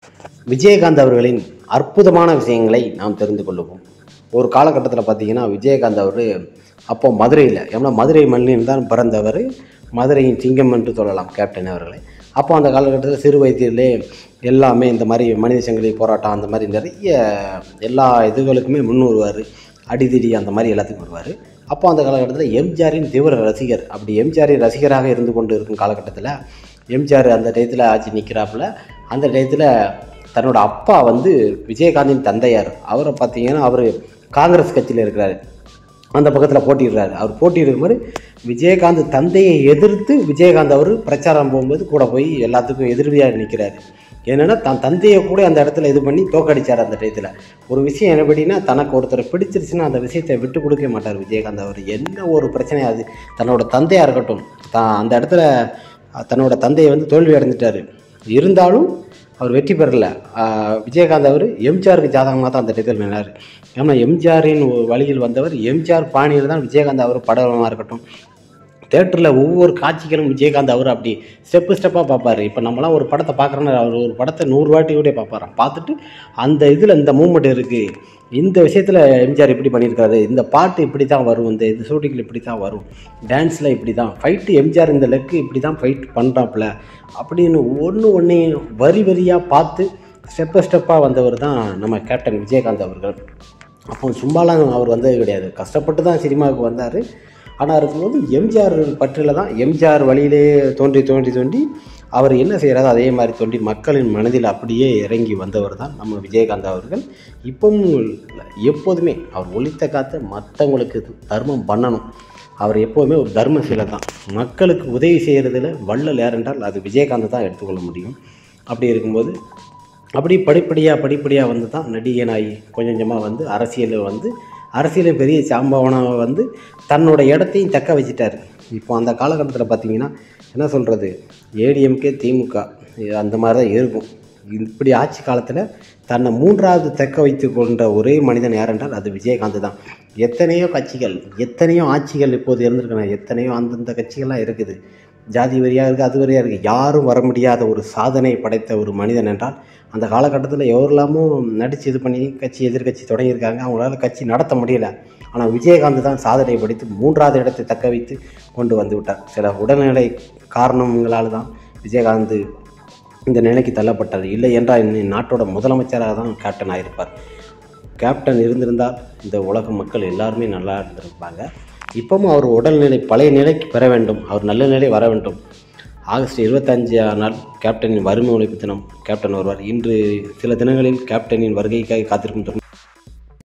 விஜயகாந்த் அவர்களின் அற்புதமான விஷயங்களை நாம் தெரிந்து கொள்ளுவோம் ஒரு காலகட்டத்தில் பார்த்தீங்கன்னா விஜயகாந்த் அவர் அப்போ மதுரையில் ஏன்னா மதுரை மண்ணில் தான் பிறந்தவர் மதுரையின் சிங்கம் என்று சொல்லலாம் கேப்டன் அவர்களை அப்போ அந்த காலகட்டத்தில் சிறு வயதிலே எல்லாமே இந்த மாதிரி மனித சங்கிலி போராட்டம் அந்த மாதிரி நிறைய எல்லா இதுகளுக்குமே முன் வருவார் அடிதிடி அந்த மாதிரி எல்லாத்துக்கும் வருவார் அப்போ அந்த காலகட்டத்தில் எம்ஜிஆரின் தீவிர ரசிகர் அப்படி எம்ஜிஆரின் ரசிகராக இருந்து கொண்டு இருக்கும் காலகட்டத்தில் எம்ஜிஆர் அந்த டயத்தில் ஆட்சி நிற்கிறாப்புல அந்த டயத்தில் தன்னோட அப்பா வந்து விஜயகாந்தின் தந்தையார் அவரை பார்த்தீங்கன்னா அவர் காங்கிரஸ் கட்சியில் இருக்கிறாரு அந்த பக்கத்தில் போட்டிடுறாரு அவர் போட்டியிடும்போது விஜயகாந்த் தந்தையை எதிர்த்து விஜயகாந்த் அவர் பிரச்சாரம் போகும்போது கூட போய் எல்லாத்துக்கும் எதிர்வியாக நிற்கிறாரு என்னென்னா தன் தந்தையை கூட அந்த இடத்துல இது பண்ணி தோக்கடிச்சார் அந்த டயத்தில் ஒரு விஷயம் என்ன எப்படின்னா தனக்கு ஒருத்தரை பிடிச்சிருச்சுன்னா அந்த விஷயத்தை விட்டு கொடுக்க மாட்டார் விஜயகாந்த் அவர் என்ன ஒரு பிரச்சனையா அது தன்னோட தந்தையாக இருக்கட்டும் தான் அந்த இடத்துல தன்னோட தந்தையை வந்து தோல்வி அடைஞ்சிட்டாரு இருந்தாலும் அவர் வெற்றி பெறல ஆஹ் விஜயகாந்த் அவர் எம்ஜிஆருக்கு ஜாதகமாக தான் அந்த இடத்தில் நின்னார் ஏன்னா எம்ஜிஆரின் ஒரு வழியில் வந்தவர் எம்ஜிஆர் பாணியில் தான் விஜயகாந்த் அவர் படமாக இருக்கட்டும் தேட்டரில் ஒவ்வொரு காட்சிகளும் விஜயகாந்த் அவர் அப்படி ஸ்டெப்பு ஸ்டெப்பாக பார்ப்பாரு இப்போ நம்மளாம் ஒரு படத்தை பார்க்குறோன்னா அவர் ஒரு படத்தை நூறு வாட்டி கூட பார்ப்பாராம் பார்த்துட்டு அந்த இதில் இந்த மூமெண்ட் இருக்குது இந்த விஷயத்தில் எம்ஜிஆர் இப்படி பண்ணியிருக்காரு இந்த பாட்டு இப்படி தான் வரும் இந்த இது ஷூட்டிங்கில் இப்படி தான் வரும் டான்ஸில் இப்படி தான் ஃபைட்டு எம்ஜிஆர் இந்த லெக்கு இப்படி தான் ஃபைட் பண்ணுறாப்புல அப்படின்னு ஒன்று ஒன்றையும் வரி வரியாக பார்த்து ஸ்டெப்பு ஸ்டெப்பாக வந்தவர் தான் நம்ம கேப்டன் விஜயகாந்த் அவர்கள் அப்போ சும்மாலாம் அவர் வந்தது கிடையாது கஷ்டப்பட்டு தான் சினிமாவுக்கு வந்தார் ஆனால் இருக்கும்போது எம்ஜிஆர் பற்றில் தான் எம்ஜிஆர் வழியிலே தோன்றி தோன்றி தோன்றி அவர் என்ன செய்கிறாரோ அதே மாதிரி தோன்றி மக்களின் மனதில் அப்படியே இறங்கி வந்தவர் தான் நம்ம விஜயகாந்த் அவர்கள் இப்பவும் இல்ல, எப்போதுமே அவர் ஒழித்த காத்து மற்றவங்களுக்கு தர்மம் பண்ணணும் அவர் எப்போதுமே ஒரு தர்மசீலர் தான் மக்களுக்கு உதவி செய்கிறதுல வள்ளல் யார் என்றால் அது விஜயகாந்த் தான் எடுத்துக்கொள்ள முடியும் அப்படி இருக்கும்போது அப்படி படிப்படியாக படிப்படியாக வந்து தான் நடிகனாகி கொஞ்சம் கொஞ்சமாக வந்து அரசியலில் வந்து அரசியலில் பெரிய சாம்பவனாக வந்து தன்னோட இடத்தையும் தக்க வச்சிட்டார் இப்போ அந்த காலகட்டத்தில் பார்த்தீங்கன்னா என்ன சொல்கிறது ஏடிஎம்கே திமுக இது அந்த மாதிரி தான் இருக்கும் இப்படி ஆட்சி காலத்தில் தன்னை மூன்றாவது தக்க வைத்து கொண்ட ஒரே மனிதன் யார் என்றால் அது விஜயகாந்த் தான் எத்தனையோ கட்சிகள் எத்தனையோ ஆட்சிகள் இப்போது இருந்திருக்கணும் எத்தனையோ அந்தந்த கட்சிகள்லாம் இருக்குது ஜாதி வரியாக இருக்குது அது வரியாக இருக்குது யாரும் வர முடியாத ஒரு சாதனை படைத்த ஒரு மனிதன் என்றால் அந்த காலகட்டத்தில் எவரெல்லாமோ நடித்து இது பண்ணி கட்சி எதிர்க்கட்சி தொடங்கியிருக்காங்க அவங்களால கட்சி நடத்த முடியல ஆனால் விஜயகாந்த் தான் சாதனை படித்து மூன்றாவது இடத்தை தக்க வைத்து கொண்டு வந்து விட்டார் சில உடல்நிலை காரணங்களால் தான் விஜயகாந்த் இந்த நிலைக்கு தள்ளப்பட்டார் இல்லை என்றால் இன்னும் நாட்டோட முதலமைச்சராக தான் கேப்டன் ஆகியிருப்பார் கேப்டன் இருந்திருந்தால் இந்த உலக மக்கள் எல்லாருமே நல்லா இருந்திருப்பாங்க இப்பவும் அவர் உடல்நிலை பழைய நிலைக்கு பெற வேண்டும் அவர் நல்ல நிலை வர வேண்டும் ஆகஸ்ட் இருபத்தஞ்சு நாள் கேப்டனின் வறுமை ஒழிப்பு தினம் கேப்டன் வருவார் இன்று சில தினங்களில் கேப்டனின் வருகைக்காக காத்திருக்கும் தருணம்